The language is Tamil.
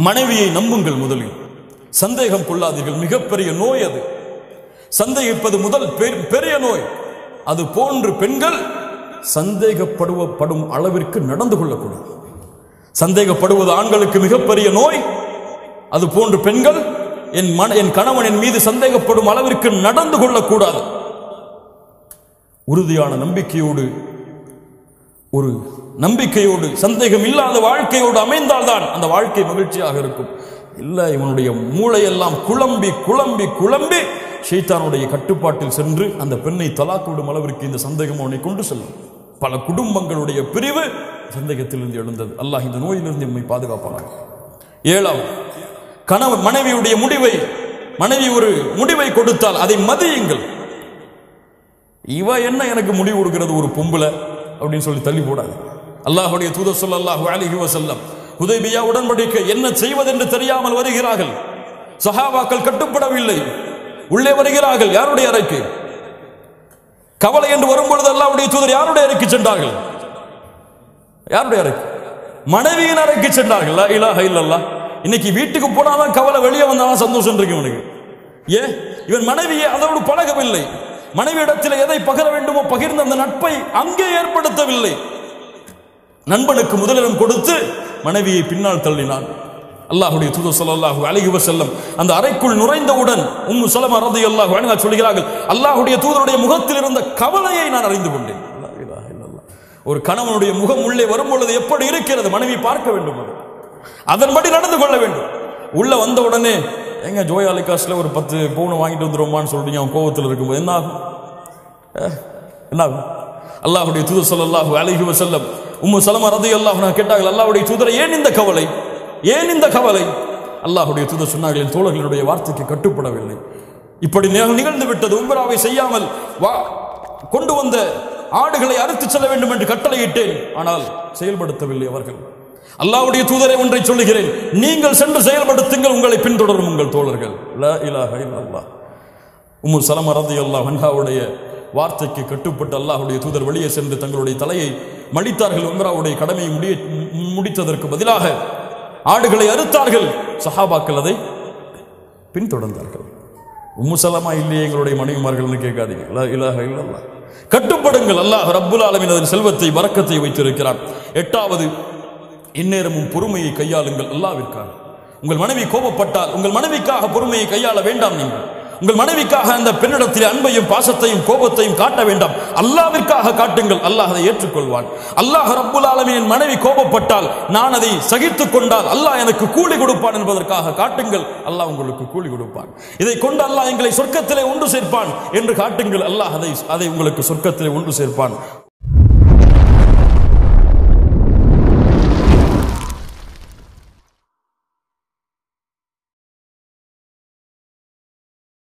மனைவியை நம்புங்கள் முதலில் சந்தேகம் கொள்ளாதீர்கள் மிகப்பெரிய நோய் அது சந்தேகிப்பது முதல் பெ- பெரிய நோய் அது போன்று பெண்கள் சந்தேகப்படுவப்படும் அளவிற்கு நடந்து கொள்ளக்கூடாது சந்தேகப்படுவது ஆண்களுக்கு மிகப்பெரிய நோய் அது போன்று பெண்கள் என் மன என் கணவன் என் மீது சந்தேகப்படும் அளவிற்கு நடந்து கொள்ளக்கூடாது உறுதியான நம்பிக்கையோடு ஒரு நம்பிக்கையோடு சந்தேகம் இல்லாத வாழ்க்கையோடு அமைந்தால்தான் அந்த வாழ்க்கை மகிழ்ச்சியாக இருக்கும் இல்ல இவனுடைய மூளையெல்லாம் குழம்பி குழம்பி குழம்பி ஷைத்தானுடைய கட்டுப்பாட்டில் சென்று அந்த பெண்ணை தலாக்கு விடும் அளவிற்கு இந்த சந்தேகம் அவனை கொண்டு செல்லும் பல குடும்பங்களுடைய பிரிவு சந்தேகத்திலிருந்து எழுந்தது அல்லாஹ் இந்த நோயிலிருந்து நம்மை பாதுகாப்பானாக ஏழாவது கணவன் மனைவியுடைய முடிவை மனைவி ஒரு முடிவை கொடுத்தால் அதை மதியுங்கள் இவ என்ன எனக்கு முடிவு கொடுக்கிறது ஒரு பொம்பளை அப்படின்னு சொல்லி தள்ளி போடாது அல்லாஹ்வுடைய தூதர் ஸல்லல்லாஹு அலைஹி வஸல்லம் ஹுதைபியா உடன்படிக்கை என்ன செய்வதென்று தெரியாமல் வருகிறார்கள் சஹாபாக்கள் கட்டுப்படவில்லை உள்ளே வருகிறார்கள் யாருடைய அறைக்கு கவலை என்று வரும்பொழுது அல்லாஹ்வுடைய தூதர் யாருடைய அறைக்கு சென்றார்கள் யாருடைய அறைக்கு மனைவியின் அறைக்கு சென்றார்கள் லா இலாஹ இல்லல்லாஹ் இன்னைக்கு வீட்டுக்கு போனாதான் கவலை வெளியே வந்தாதான் சந்தோஷம் இருக்கு இவனுக்கு ஏன் இவன் மனைவியை அதோடு பழகவில்லை மனைவியிடத்தில் எதை பகிர வேண்டுமோ பகிர்ந்த அந்த நட்பை அங்கே ஏற்படுத்தவில்லை நண்பனுக்கு முதலிடம் கொடுத்து மனைவியை பின்னால் தள்ளினான் அல்லாஹ்வுடைய தூதர் ஸல்லல்லாஹு அலைஹி வஸல்லம் அந்த அறைக்குள் நுழைந்தவுடன் உம்மு சலமா ரலியல்லாஹு அன்ஹா சொல்கிறார்கள் அல்லாஹ்வுடைய தூதருடைய முகத்தில் இருந்த கவலையை நான் அறிந்து கொண்டேன் லா இலாஹ இல்லல்லாஹ். ஒரு கணவனுடைய முகம் உள்ளே வரும் பொழுது எப்படி இருக்கிறது மனைவி பார்க்க வேண்டும் அது அதன்படி நடந்து கொள்ள வேண்டும் உள்ள வந்த உடனே எங்க ஜோயாலி காசுல ஒரு பத்து பவுன் வாங்கிட்டு வந்துருமான்னு சொல்றீங்க அவன் கோவத்தில் இருக்கும்போது என்ன ஆகும் அஹ், என்ன ஆகும் அல்லாஹ்வுடைய தூதர் ஸல்லல்லாஹு அலைஹி வஸல்லம் உம்மு சலமா ரலியல்லாஹு அன்ஹா கேட்டார்கள் அல்லாஹ்வுடைய தூதரை ஏன் இந்த கவலை ஏன் இந்த கவலை அல்லாஹ்வுடைய தூதர் சொன்னார்கள் என் தோழர்களுடைய வார்த்தைக்கு கட்டுப்படவில்லை இப்படி நிக- நிகழ்ந்து விட்டது உம்ராவை செய்யாமல் வா கொண்டு வந்த ஆடுகளை அறுத்து செல்ல வேண்டும் என்று கட்டளையிட்டேன் ஆனால் செயல்படுத்தவில்லை அவர்கள் அல்லாஹ்வுடைய தூதரை ஒன்றை சொல்லுகிறேன் நீங்கள் சென்று செயல்படுத்துங்கள் உங்களை பின்தொடரும் உங்கள் தோழர்கள் லா இலாஹ இல்லல்லாஹ் உம்மு சலம ரலியல்லாஹு அன்ஹாவுடைய வார்த்தைக்கு கட்டுப்பட்டு அல்லாஹ்வுடைய தூதர் வெளியே சென்று தங்களுடைய தலையை மடித்தார்கள் உம்ராவுடைய கடமையை முடிய முடித்ததற்கு பதிலாக ஆடுகளை அறுத்தார்கள் சஹாபாக்கள் அதை பின்தொடர்ந்தார்கள் உம்மு சலமா இல்லையே எங்களுடைய மனைவிமார்கள்னு கேட்காதீங்க லா இலாஹ இல்லல்லாஹ் கட்டுப்படுங்கள் அல்லாஹ் ரப்புல் ஆலமீன் அதன் செல்வத்தை வரக்கத்தை வைத்திருக்கிறான் எட்டாவது இந்நேரமும் பொறுமையை கையாளுங்கள் அல்லாவிற்காக உங்கள் மனைவி கோபப்பட்டால் உங்கள் மனைவிக்காக பொறுமையை கையாள வேண்டாம் நீங்கள் உங்கள் மனைவிக்காக அந்த பெண்ணிடத்தில் அன்பையும் பாசத்தையும் கோபத்தையும் காட்ட வேண்டாம் அல்லாவிற்காக காட்டுங்கள் அல்லாஹ் அதை ஏற்றுக்கொள்வான் அல்லாஹ் ரப்புல் ஆலமீன் என் மனைவி கோபப்பட்டால் நான் அதை சகித்துக் கொண்டால் அல்லாஹ் எனக்கு கூலி கொடுப்பான் என்பதற்காக காட்டுங்கள் அல்லாஹ் உங்களுக்கு கூலி கொடுப்பான் இதை கொண்டு அல்லாஹ் எங்களை சொர்க்கத்திலே ஒன்று சேர்ப்பான் என்று காட்டுங்கள் அல்லாஹ் அதை அதை உங்களுக்கு சொர்க்கத்திலே ஒன்று சேர்ப்பான்